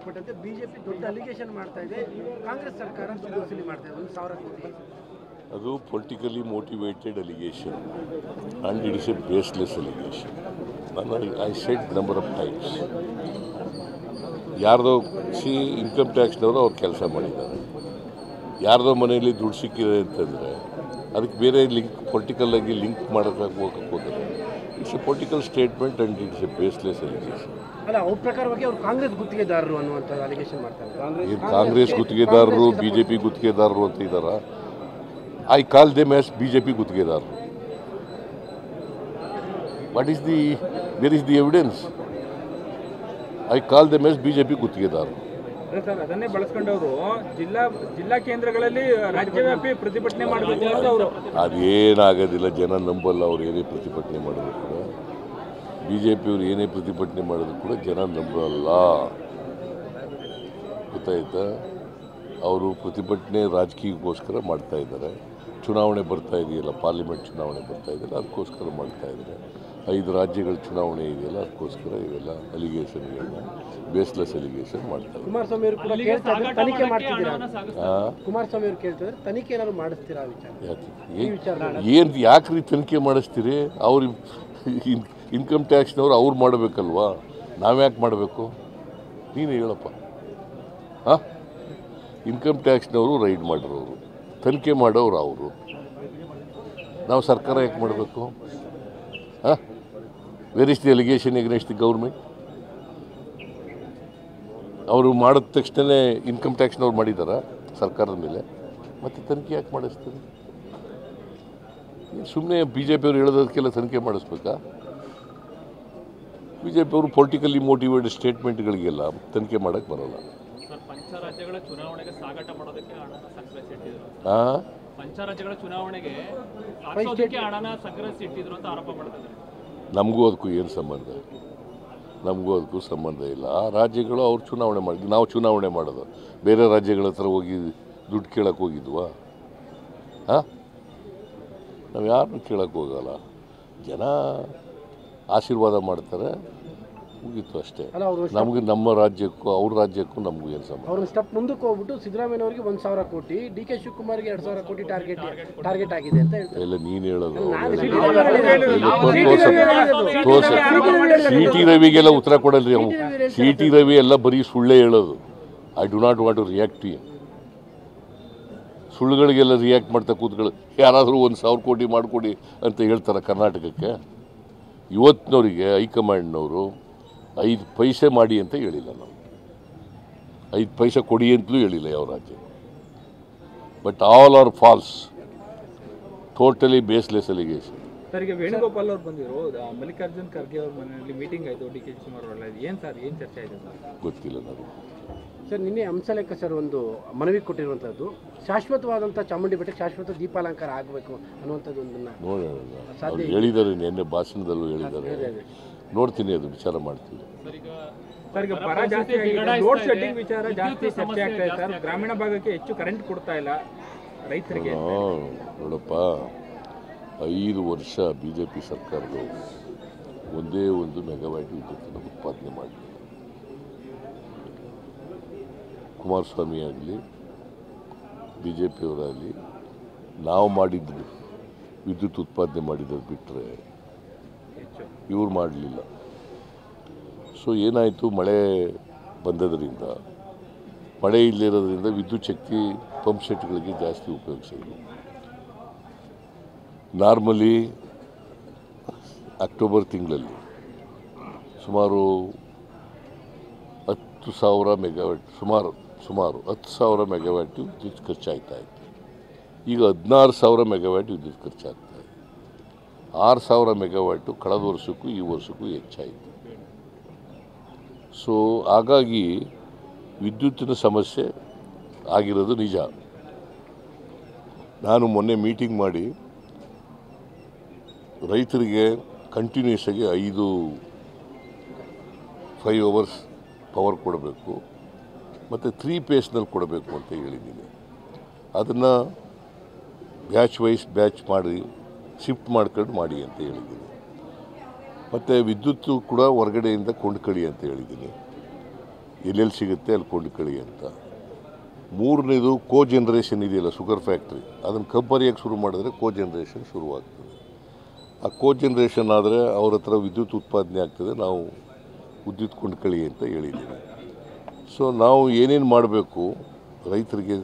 ಸಂಬಂಧಪಟ್ಟಂತೆ ಬಿಜೆಪಿ ದೊಡ್ಡ ಅಲಿಗೇಷನ್ ಮಾಡ್ತಾ ಇದೆ ಕಾಂಗ್ರೆಸ್ ಸರ್ಕಾರ ದುಡ್ಡು ವಸೂಲಿ ಮಾಡ್ತಾ ಇದೆ ಒಂದು ಸಾವಿರ ಕೋಟಿ ಅದು politically motivated allegation and it is a baseless allegation ನಾನು I said number of times ಯಾರ್ದೋ ಸಿ ಇನ್ಕಮ್ ಟ್ಯಾಕ್ಸ್ನವರು ಅವ್ರು ಕೆಲಸ ಮಾಡಿದ್ದಾರೆ ಯಾರ್ದೋ ಮನೆಯಲ್ಲಿ ದುಡ್ಡು ಸಿಕ್ಕಿದೆ ಅಂತಂದರೆ ಅದಕ್ಕೆ ಬೇರೆ ಲಿಂಕ್ ಪೊಲಿಟಿಕಲ್ ಆಗಿ ಲಿಂಕ್ ಮಾಡೋಕ್ಕೆ ಹೋಗಕ್ಕೆ ಹೋದರೆ it's a political statement and it's a baseless allegation ಅಲ್ಲ ಅವ್ರ ಪ್ರಕಾರವಾಗಿ ಅವ್ರು ಕಾಂಗ್ರೆಸ್ ಗುತ್ತಿಗೆದಾರರು ಅನ್ನುವಂಥ ಅಲಿಗೇಷನ್ ಮಾಡ್ತಾರೆ ಏನು ಕಾಂಗ್ರೆಸ್ ಗುತ್ತಿಗೆದಾರರು ಬಿ ಜೆ ಪಿ ಗುತ್ತಿಗೆದಾರರು ಅಂತ ಇದ್ದಾರ I call them as B J P ಗುತ್ತಿಗೆದಾರರು what is the where is the evidence I call them as B J P ಗುತ್ತಿಗೆದಾರರು ಅದೇ ಸರ್ ಅದನ್ನೇ ಬಳಸ್ಕೊಂಡವರು ಜಿಲ್ಲಾ ಜಿಲ್ಲಾ ಕೇಂದ್ರಗಳಲ್ಲಿ ರಾಜ್ಯವ್ಯಾಪಿ ಪ್ರತಿಭಟನೆ ಮಾಡಬೇಕು ಅಂತ ಅವರು ಅದೇನಾಗೋದಿಲ್ಲ ಜನ ನಂಬಲ್ಲ ಅವ್ರು ಏನೇ ಪ್ರತಿಭಟನೆ ಮಾಡಿದ್ರು ಕೂಡ ಬಿ ಜೆ ಪಿಯವ್ರು ಏನೇ ಪ್ರತಿಭಟನೆ ಮಾಡಿದ್ರು ಕೂಡ ಜನ ನಂಬಲ್ಲ ಗೊತ್ತಾಯ್ತಾ ಅವರು ಪ್ರತಿಭಟನೆ ರಾಜಕೀಯಕ್ಕೋಸ್ಕರ ಮಾಡ್ತಾ ಇದ್ದಾರೆ ಚುನಾವಣೆ ಬರ್ತಾ ಇದೆಯಲ್ಲ ಪಾರ್ಲಿಮೆಂಟ್ ಚುನಾವಣೆ ಬರ್ತಾ ಇದೆಯಲ್ಲ ಅದಕ್ಕೋಸ್ಕರ ಮಾಡ್ತಾ ಇದ್ದಾರೆ ಐದು ರಾಜ್ಯಗಳ ಚುನಾವಣೆ ಇದೆಯಲ್ಲ ಅದಕ್ಕೋಸ್ಕರ ಇವೆಲ್ಲ ಅಲಿಗೇಷನ್ಗಳನ್ನ ಬೇಸ್ಲೆಸ್ ಅಲಿಗೇಷನ್ ಮಾಡ್ತಾರೆ ಕುಮಾರಸ್ವಾಮಿ ಅವರು ಕೂಡ ಕೇಳ್ತಾ ಇದ್ದಾರೆ ತನಿಖೆ ಮಾಡ್ತಿದ್ದೀರಾ ಆ? ಕುಮಾರಸ್ವಾಮಿ ಅವರು ಕೇಳ್ತಿದ್ದಾರೆ ತನಿಖೆ ಏನಾದ್ರು ಮಾಡಿಸ್ತೀರಾ ಆ ವಿಚಾರ ಯಾಕೆ ಈ ವಿಚಾರ ಏನು ಯಾಕ್ರಿ ತನಿಖೆ ಮಾಡಿಸ್ತೀರಿ ಅವ್ರ ಇನ್ಕಮ್ ಟ್ಯಾಕ್ಸ್ನವ್ರು ಅವ್ರು ಮಾಡಬೇಕಲ್ವಾ ನಾವ್ಯಾಕೆ ಮಾಡಬೇಕು ನೀನು ಹೇಳಪ್ಪ ಹಾಂ ಇನ್ಕಮ್ ಟ್ಯಾಕ್ಸ್ನವರು ರೈಡ್ ಮಾಡಿರೋರು ತನಿಖೆ ಮಾಡೋರು ಅವರು ನಾವು ಸರ್ಕಾರ ಯಾಕೆ ಮಾಡಬೇಕು ಹಾಂ where is the allegation against the government ಅವರು ಮಾಡಿದ ತಕ್ಷಣವೇ ಇನ್ಕಮ್ ಟ್ಯಾಕ್ಸ್ನವ್ರು ಮಾಡಿದಾರಾ ಸರ್ಕಾರದ ಮೇಲೆ ಮತ್ತೆ ತನಿಖೆ ಯಾಕೆ ಮಾಡಿಸ್ತಾರೆ ಸುಮ್ಮನೆ ಬಿ ಜೆ ಪಿಯವರು ಹೇಳೋದಕ್ಕೆಲ್ಲ ತನಿಖೆ ಮಾಡಿಸ್ಬೇಕಾ ಬಿ ಜೆ ಪಿಯವರು ಪೊಲಿಟಿಕಲಿ ಮೋಟಿವೇಟೆಡ್ ಸ್ಟೇಟ್ಮೆಂಟ್ಗಳಿಗೆಲ್ಲ ತನಿಖೆ ಮಾಡೋಕ್ಕೆ ಬರೋಲ್ಲ ಸರ್ ಪಂಚರಾಜ್ಯಗಳ ಚುನಾವಣೆಗೆ ಸಾಗಾಟ ಮಾಡೋದಕ್ಕೆ ಹಣನ ಸಂಗ್ರಹಿಸಿಟ್ಟಿದ್ರು ಹಾಂ ಪಂಚರಾಜ್ಯಗಳ ಚುನಾವಣೆಗೆ ಸಾಗಿಸೋದಕ್ಕೆ ಹಣನ ಸಂಗ್ರಹಿಸಿಟ್ಟಿದ್ರು ಅಂತ ಆರೋಪ ಮಾಡ್ತಿದ್ದಾರೆ ನಮಗೂ ಅದಕ್ಕೂ ಏನು ಸಂಬಂಧ ನಮಗೂ ಅದಕ್ಕೂ ಸಂಬಂಧ ಇಲ್ಲ ಆ ರಾಜ್ಯಗಳು ಅವ್ರು ಚುನಾವಣೆ ಮಾಡಿ ನಾವು ಚುನಾವಣೆ ಮಾಡೋದು ಬೇರೆ ರಾಜ್ಯಗಳ ಹತ್ರ ಹೋಗಿ ದುಡ್ಡು ಕೇಳಕ್ಕೆ ಹೋಗಿದ್ವಾ ಹಾಂ ನಾವು ಯಾರನ್ನೂ ಕೇಳಕ್ಕೆ ಹೋಗಲ್ಲ ಜನ ಆಶೀರ್ವಾದ ಮಾಡ್ತಾರೆ ಮುಗೀತು ಅಷ್ಟೇ ಅಲ್ಲ ಅವರು ನಮಗೆ ನಮ್ಮ ರಾಜ್ಯಕ್ಕೂ ಅವ್ರ ರಾಜ್ಯಕ್ಕೂ ನಮಗೂ ಏನು ಸಂಬಂಧ ಅವ್ರನ್ನ ಸ್ಟೆಪ್ ಮುಂದಕ್ಕೆ ಹೋಗ್ಬಿಟ್ಟು ಸಿದ್ದರಾಮಯ್ಯ ಒಂದು ಸಾವಿರ ಕೋಟಿ ಡಿ ಕೆ ಶಿವಕುಮಾರ್ಗೆ ಎರಡು ಸಾವಿರ ಕೋಟಿ ಟಾರ್ಗೆಟ್ ಟಾರ್ಗೆಟ್ ಆಗಿದೆ ಅಂತ ಹೇಳ್ತಾರೆ ಎಲ್ಲ ನೀನು ಹೇಳೋದು ನಾನು ತೋರ್ಸ ಸಿ ಟಿ ರವಿಗೆಲ್ಲ ಉತ್ತರ ಕೊಡಲ್ರಿ ಅವು ಸಿ ಟಿ ರವಿ ಎಲ್ಲ ಬರೀ ಸುಳ್ಳೇ ಹೇಳೋದು I do not want to react to ಸುಳ್ಳುಗಳಿಗೆಲ್ಲ ರಿಯಾಕ್ಟ್ ಮಾಡ್ತಾ ಕೂತ್ಗಳು ಯಾರಾದರೂ ಒಂದು ಸಾವಿರ ಕೋಟಿ ಮಾಡಿಕೊಡಿ ಅಂತ ಹೇಳ್ತಾರೆ ಕರ್ನಾಟಕಕ್ಕೆ ಇವತ್ತಿನವರಿಗೆ ಹೈಕಮಾಂಡ್ನವರು ಐದು ಪೈಸೆ ಮಾಡಿ ಅಂತ ಹೇಳಿಲ್ಲ ನಾವು ಐದು ಪೈಸೆ ಕೊಡಿ ಅಂತಲೂ ಹೇಳಿಲ್ಲ ಯಾವ ರಾಜ್ಯ but all are false totally baseless allegation sir ಈಗ ವೇಣುಗೋಪಾಲ್ ಅವ್ರು ಬಂದಿರೋ ಆ, ಮಲ್ಲಿಕಾರ್ಜುನ್ ಖರ್ಗೆ ಅವ್ರ ಮನೆಯಲ್ಲಿ ಮೀಟಿಂಗ್ ಆಯಿತು ಡಿ ಕೆ ಶಿವಕುಮಾರ್ ಅವರೆಲ್ಲ ಏನು ಸರ್ ಏನು ಚರ್ಚೆ ಆಯಿತು ಸರ್ ಗೊತ್ತಿಲ್ಲ ನನಗೆ ಸರ್ ನಿನ್ನೆ ಹಂಸಲೇಖ ಸರ್ ಒಂದು ಮನವಿ ಕೊಟ್ಟಿರುವಂಥದ್ದು ಶಾಶ್ವತವಾದಂಥ ಚಾಮುಂಡಿ ಬೆಟ್ಟಕ್ಕೆ ಶಾಶ್ವತ ದೀಪಾಲಂಕಾರ ಆಗಬೇಕು ಅನ್ನುವಂಥದ್ದು ಒಂದನ್ನು ನೋಡೋಣ ಅವ್ರು ಹೇಳಿದ್ದಾರೆ ನಿನ್ನೆ ಭಾಷಣದಲ್ಲೂ ಹೇಳಿದ್ದಾರೆ ನೋಡ್ತೀನಿ ಅದು ವಿಚಾರ ಮಾಡ್ತೀವಿ ಸರ್ ಈಗ ಸರ್ ಈಗ ಬರ ಜಾಸ್ತಿ ಆಗಿದೆ ಲೋಡ್ ಶೆಡ್ಡಿಂಗ್ ವಿಚಾರ ಜಾಸ್ತಿ ಚರ್ಚೆ ಆಗ್ತಾ ಇದೆ ಸರ್ ಗ್ರಾಮೀಣ ಭಾಗಕ್ಕೆ ಹೆಚ್ಚು ಕರೆಂಟ್ ಕೊಡ್ತಾ ಇಲ್ಲ ರೈತರಿಗೆ ನೋ, ನೋಡಪ್ಪ ಐದು ವರ್ಷ ಬಿ ಜೆ ಪಿ ಸರ್ಕಾರದವರು ಒಂದೇ ಒಂದು ಮೆಗಾವ್ಯಾಟ್ ವಿದ್ಯುತ್ತನ್ನು ಉತ್ಪಾದನೆ ಮಾಡಲಿಲ್ಲ ಕುಮಾರಸ್ವಾಮಿ ಆಗಲಿ ಬಿ ಜೆ ಪಿಯವರಾಗಲಿ ನಾವು ಮಾಡಿದ್ದು ವಿದ್ಯುತ್ ಉತ್ಪಾದನೆ ಮಾಡಿದ್ದು ಬಿಟ್ಟರೆ ಹೆಚ್ಚು ಇವ್ರು ಮಾಡಲಿಲ್ಲ ಸೊ ಏನಾಯಿತು ಮಳೆ ಬಂದದರಿಂದ ಮಳೆ ಇಲ್ಲದಿರೋದ್ರಿಂದ ವಿದ್ಯುತ್ ಶಕ್ತಿ ಪಂಪ್ ಸೆಟ್ಗಳಿಗೆ ಜಾಸ್ತಿ ಉಪಯೋಗಿಸಿದ್ರು ನಾರ್ಮಲಿ ಅಕ್ಟೋಬರ್ ತಿಂಗಳಲ್ಲಿ ಸುಮಾರು ಹತ್ತು ಸಾವಿರ ಮೆಗಾವ್ಯಾಟ್ ಸುಮಾರು ಸುಮಾರು ಹತ್ತು ಸಾವಿರ ಮೆಗಾವ್ಯಾಟ್ ವಿದ್ಯುತ್ ಖರ್ಚಾಗ್ತಾ ಇತ್ತು ಈಗ ಹದಿನಾರು ಸಾವಿರ ಮೆಗಾವ್ಯಾಟ್ ವಿದ್ಯುತ್ ಖರ್ಚಾಗ್ತಾ ಇದೆ ಆರು ಸಾವಿರ ಮೆಗಾವ್ಯಾಟು ಕಳೆದ ವರ್ಷಕ್ಕೂ ಈ ವರ್ಷಕ್ಕೂ ಹೆಚ್ಚಾಯಿತು ಸೊ ಹಾಗಾಗಿ ವಿದ್ಯುತ್ತಿನ ಸಮಸ್ಯೆ ಆಗಿರೋದು ನಿಜ ನಾನು ಮೊನ್ನೆ ಮೀಟಿಂಗ್ ಮಾಡಿ ರೈತರಿಗೆ ಕಂಟಿನ್ಯೂಸ್ ಆಗಿ ಐದು ಫೈವ್ ಅವರ್ಸ್ ಪವರ್ ಕೊಡಬೇಕು ಮತ್ತು ತ್ರೀ ಪೇಸ್ನಲ್ಲಿ ಕೊಡಬೇಕು ಅಂತ ಹೇಳಿದ್ದೀನಿ ಅದನ್ನು ಬ್ಯಾಚ್ ವೈಸ್ ಬ್ಯಾಚ್ ಮಾಡಿ ಶಿಫ್ಟ್ ಮಾಡ್ಕೊಂಡು ಮಾಡಿ ಅಂತ ಹೇಳಿದ್ದೀನಿ ಮತ್ತು ವಿದ್ಯುತ್ತು ಕೂಡ ಹೊರಗಡೆಯಿಂದ ಕೊಂಡ್ಕೊಳ್ಳಿ ಅಂತ ಹೇಳಿದ್ದೀನಿ ಎಲ್ಲೆಲ್ಲಿ ಸಿಗುತ್ತೆ ಅಲ್ಲಿ ಕೊಂಡ್ಕೊಳ್ಳಿ ಅಂತ ಮೂರನೇದು ಕೋ ಜನ್ರೇಷನ್ ಇದೆಯಲ್ಲ ಶುಗರ್ ಫ್ಯಾಕ್ಟ್ರಿ ಅದನ್ನು ಕಬ್ಬರಿಯಾಗಿ ಶುರು ಮಾಡಿದ್ರೆ ಕೋ ಜನ್ರೇಷನ್ ಶುರುವಾಗ್ತದೆ ಆ ಕೋ ಜನ್ರೇಷನ್ ಆದರೆ ಅವ್ರ ಹತ್ರ ವಿದ್ಯುತ್ ಉತ್ಪಾದನೆ ಆಗ್ತದೆ ನಾವು ವಿದ್ಯುತ್ ಕೊಂಡ್ಕೊಳ್ಳಿ ಅಂತ ಹೇಳಿದ್ದೀವಿ ಸೊ ನಾವು ಏನೇನು ಮಾಡಬೇಕು ರೈತರಿಗೆ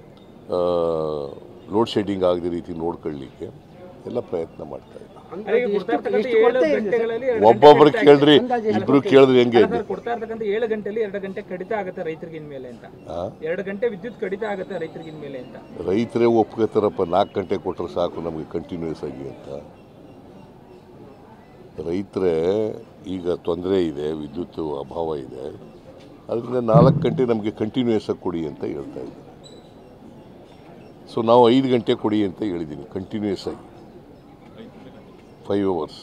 ಲೋಡ್ ಶೆಡ್ಡಿಂಗ್ ಆಗದ ರೀತಿ ನೋಡ್ಕೊಳ್ಳಿಕ್ಕೆ ಎಲ್ಲ ಪ್ರಯತ್ನ ಮಾಡ್ತಾ ಇದ್ದೀವಿ ಅಂದಾಜು ಅದೇ ಕೊಡ್ತಾ ಎಷ್ಟು- ಇರ್ತಕ್ಕಂಥ ಎಷ್ಟು ಏಳು ಕೊರತೆ ಇದೆ ಸರ್? ಗಂಟೆಗಳಲ್ಲಿ ಎರಡು ಒಬ್ಬೊಬ್ರು ಗಂಟೆ ಕೇಳ್ರಿ ಅಂದಾಜು ಎಷ್ಟು ಇಬ್ರು ಕೇಳಿದ್ರೆ ಹೆಂಗೆ ಅಲ್ಲ ಇದೆ ಸರ್ ಕೊಡ್ತಾ ಇರ್ತಕ್ಕಂಥ ಏಳು ಗಂಟೆಲಿ ಎರಡು ಗಂಟೆ ಕಡಿತ ಆಗುತ್ತೆ ರೈತರಿಗೆ ಇನ್ಮೇಲೆ ಅಂತ ಆ? ಎರಡು ಗಂಟೆ ವಿದ್ಯುತ್ ಕಡಿತ ಆಗುತ್ತೆ ರೈತರಿಗೆ ಇನ್ಮೇಲೆ ಅಂತ ರೈತರೇ ಒಪ್ಕೋತಾರಪ್ಪ ನಾಲ್ಕು ಗಂಟೆ ಕೊಟ್ಟರೆ ಸಾಕು ನಮಗೆ ಕಂಟಿನ್ಯೂಸ್ ಆಗಿ ಅಂತ ರೈತರೇ ಈಗ ತೊಂದರೆ ಇದೆ ವಿದ್ಯುತ್ ಅಭಾವ ಇದೆ ಅದರಿಂದ ನಾಲ್ಕು ಗಂಟೆ ನಮಗೆ ಕಂಟಿನ್ಯೂಸ್ ಆಗಿ ಕೊಡಿ ಅಂತ ಹೇಳ್ತಾ ಇದ್ದಾರೆ ಸೊ ನಾವು ಐದು ಗಂಟೆ ಕೊಡಿ ಅಂತ ಹೇಳಿದ್ದೀನಿ ಕಂಟಿನ್ಯೂಸ್ ಆಗಿ ಫೈವ್ ಅವರ್ಸ್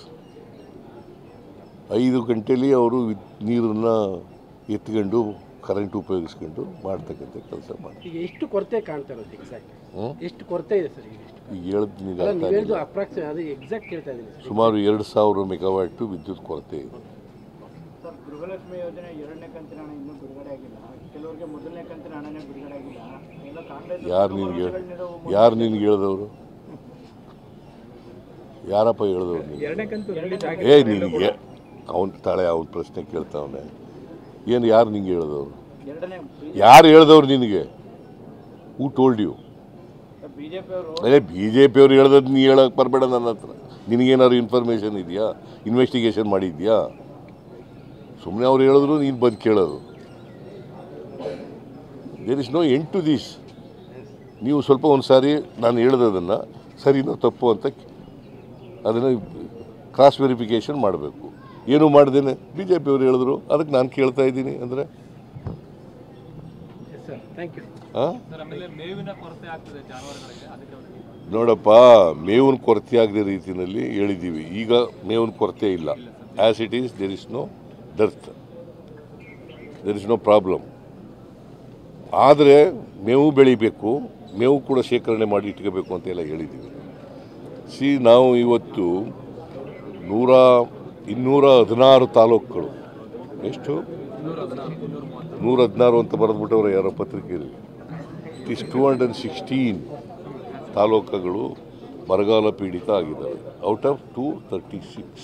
ಐದು ಗಂಟೆಲಿ ಅವರು ವಿದ್ ನೀರನ್ನು ಎತ್ಕೊಂಡು ಕರೆಂಟ್ ಉಪಯೋಗಿಸ್ಕೊಂಡು ಮಾಡ್ತಕ್ಕಂಥ ಕೆಲಸ ಮಾಡ್ತಾರೆ ಈಗ ಎಷ್ಟು ಕೊರತೆ ಕಾಣ್ತಾ ಇರೋದು ಎಕ್ಸಾಕ್ಟ್ ಹ್ಞೂ ಎಷ್ಟು ಕೊರತೆ ಇದೆ ಸರ್ ಈಗ ಎಷ್ಟು ಈಗ ಹೇಳಿದ್ ನಿಂಗೆ ಅಲ್ಲ ಅರ್ಥ ನೀವು ಹೇಳಿದ್ದು ಆಗಿಲ್ಲ. ಅಪ್ರಾಕ್ಸಿ ಅದು ಎಕ್ಸಾಕ್ಟ್ ಕೇಳ್ತಾ ಇದ್ದೀನಿ ಸರ್ ಸುಮಾರು ಎರಡು ಸಾವಿರ ಮೆಗಾವ್ಯಾಟು ವಿದ್ಯುತ್ ಕೊರತೆ ಇದೆ ಸರ್ ಗೃಹಲಕ್ಷ್ಮಿ ಯೋಜನೆ ಎರಡನೇ ಕಂತಿನ ಹಣ ಇನ್ನೂ ಬಿಡುಗಡೆ ಆಗಿಲ್ಲ ಕೆಲವರಿಗೆ ಮೊದಲನೇ ಕಂತಿನ ಹಣನೇ ಬಿಡುಗಡೆ ಆಗಿಲ್ಲ ಎಲ್ಲ ಕಾಂಗ್ರೆಸ್ ಯಾರು ನಿನ್ಗೆ ಯಾರು ನಿನ್ಗೆ ಹೇಳಿದವರು ಯಾರಪ್ಪ ಹೇಳಿದವ್ರು ನಿನ್ಗೆ ಎರಡನೇ ಕಂತು ರಿಲೀಸ್ ಏ ಆಗಿದೆ ನಿನಗೆ ಅವನ ತಾಳೆ ಅವನ ಪ್ರಶ್ನೆ ಕೇಳ್ತಾವನೆ ಏನು ಯಾರು ನಿಂಗೆ ಹೇಳಿದವರು ಎರಡನೇ ಯಾರು ಹೇಳಿದವ್ರು ನಿನಗೆ ಹೂ ಟೋಲ್ಡ್ ಯು ಬಿಜೆಪಿ ಅವರು ಅದೇ ಬಿ ಜೆ ಪಿಯವ್ರು ಹೇಳ್ದದ್ದು ನೀ ಹೇಳಕ್ಕೆ ಬರಬೇಡ ನನ್ನ ಹತ್ರ ನಿನಗೇನಾದ್ರು ಇನ್ಫಾರ್ಮೇಷನ್ ಇದೆಯಾ ಇನ್ವೆಸ್ಟಿಗೇಷನ್ ಮಾಡಿದ್ಯಾ ಸುಮ್ಮನೆ ಅವ್ರು ಹೇಳಿದ್ರು ನೀನು ಬಂದು ಕೇಳೋದು there is no end to this ನೀವು ಸ್ವಲ್ಪ ಒಂದು ಸಾರಿ ನಾನು ಹೇಳ್ದದನ್ನು ಸರಿನೋ ತಪ್ಪು ಅಂತ ಅದನ್ನು ಕ್ರಾಸ್ ವೆರಿಫಿಕೇಷನ್ ಮಾಡಬೇಕು ಏನು ಮಾಡ್ದೇನೆ ಬಿ ಜೆ ಪಿಯವ್ರು ಹೇಳಿದ್ರು ಅದಕ್ಕೆ ನಾನು ಕೇಳ್ತಾ ಇದ್ದೀನಿ ಅಂದರೆ ಎಸ್ ಸರ್ ಥ್ಯಾಂಕ್ ಯು ಹಾಂ ಸರ್ ಆಮೇಲೆ ಮೇವಿನ ಕೊರತೆ ಆಗ್ತದೆ ಜಾನುವಾರುಗಳಿಗೆ ಅದಕ್ಕೆ ಅವ್ರಿಗೆ ನೋಡಪ್ಪ ಮೇವಿನ ಕೊರತೆ ಆಗದ ರೀತಿಯಲ್ಲಿ ಹೇಳಿದ್ದೀವಿ ಈಗ ಮೇವಿನ ಕೊರತೆ ಇಲ್ಲ as it is there is no dearth there is no problem ಆದರೆ ಮೇವು ಬೆಳಿಬೇಕು ಮೇವು ಕೂಡ ಶೇಖರಣೆ ಮಾಡಿ ಇಟ್ಕೋಬೇಕು ಅಂತೆಲ್ಲ ಹೇಳಿದ್ದೀವಿ ಸಿ ನಾವು ಇವತ್ತು ನೂರ ಇನ್ನೂರ ಹದಿನಾರು ತಾಲೂಕುಗಳು ಎಷ್ಟು ನೂರ ಹದಿನಾರು ಅಂತ ಬರೆದ್ಬಿಟ್ಟವ್ರೆ ಯಾರೋ ಪತ್ರಿಕೆಯಲ್ಲಿ it is two hundred sixteen ತಾಲೂಕುಗಳು ಬರಗಾಲ ಪೀಡಿತ ಆಗಿದ್ದಾವೆ out of two thirty six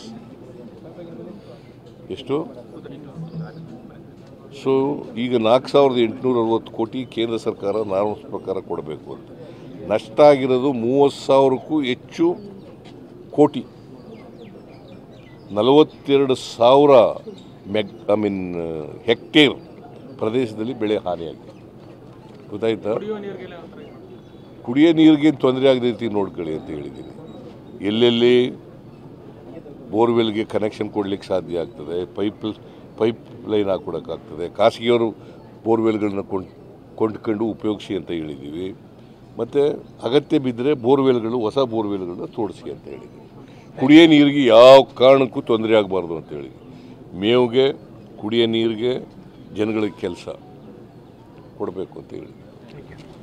ಎಷ್ಟು ಸೊ ಈಗ ನಾಲ್ಕು ಸಾವಿರದ ಎಂಟುನೂರ ಅರವತ್ತು ಕೋಟಿ ಕೇಂದ್ರ ಸರ್ಕಾರ ನಾರ್ಮ್ಸ್ ಪ್ರಕಾರ ಕೊಡಬೇಕು ಅಂತ ನಷ್ಟ ಆಗಿರೋದು ಮೂವತ್ತು ಸಾವಿರಕ್ಕೂ ಹೆಚ್ಚು ಕೋಟಿ ನಲವತ್ತೆರಡು ಸಾವಿರ ಮೆಗ್ ಐ ಮೀನ್ ಹೆಕ್ಟೇರ್ ಪ್ರದೇಶದಲ್ಲಿ ಬೆಳೆ ಹಾನಿಯಾಗಿದೆ ಗೊತ್ತಾಯ್ತಾ ಕುಡಿಯುವ ನೀರಿಗೆಲ್ಲ ಒಂಥರ ಇದು ಮಾಡ್ತಾರೆ. ಕುಡಿಯೋ ನೀರಿಗೆ ತೊಂದರೆ ಆಗದ ರೀತಿ ನೋಡ್ಕೊಳ್ಳಿ ಅಂತ ಹೇಳಿದ್ದೀನಿ ಎಲ್ಲೆಲ್ಲಿ ಬೋರ್ವೆಲ್ಗೆ ಕನೆಕ್ಷನ್ ಕೊಡ್ಲಿಕ್ಕೆ ಸಾಧ್ಯ ಆಗ್ತದೆ ಪೈಪ್ ಪೈಪ್ ಲೈನ್ ಹಾಕ್ಕೊಡೋಕ್ಕಾಗ್ತದೆ ಖಾಸಗಿಯವರು ಬೋರ್ವೆಲ್ಗಳನ್ನ ಕೊಂಡು ಕೊಂಡ್ಕೊಂಡು ಉಪಯೋಗಿಸಿ ಅಂತ ಹೇಳಿದ್ದೀವಿ ಮತ್ತು ಅಗತ್ಯ ಬಿದ್ದರೆ ಬೋರ್ವೆಲ್ಗಳು ಹೊಸ ಬೋರ್ವೆಲ್ಗಳನ್ನ ತೋಡಿಸಿ ಅಂತ ಹೇಳಿದ್ದೀವಿ ಕುಡಿಯೋ ನೀರಿಗೆ ಯಾವ ಕಾರಣಕ್ಕೂ ತೊಂದರೆ ಆಗಬಾರ್ದು ಅಂತ ಹೇಳಿದ್ವಿ ಮೇವಿಗೆ ಕುಡಿಯೋ ನೀರಿಗೆ ಜನಗಳಿಗೆ ಕೆಲಸ ಕೊಡಬೇಕು ಅಂತ ಹೇಳಿದ್ವಿ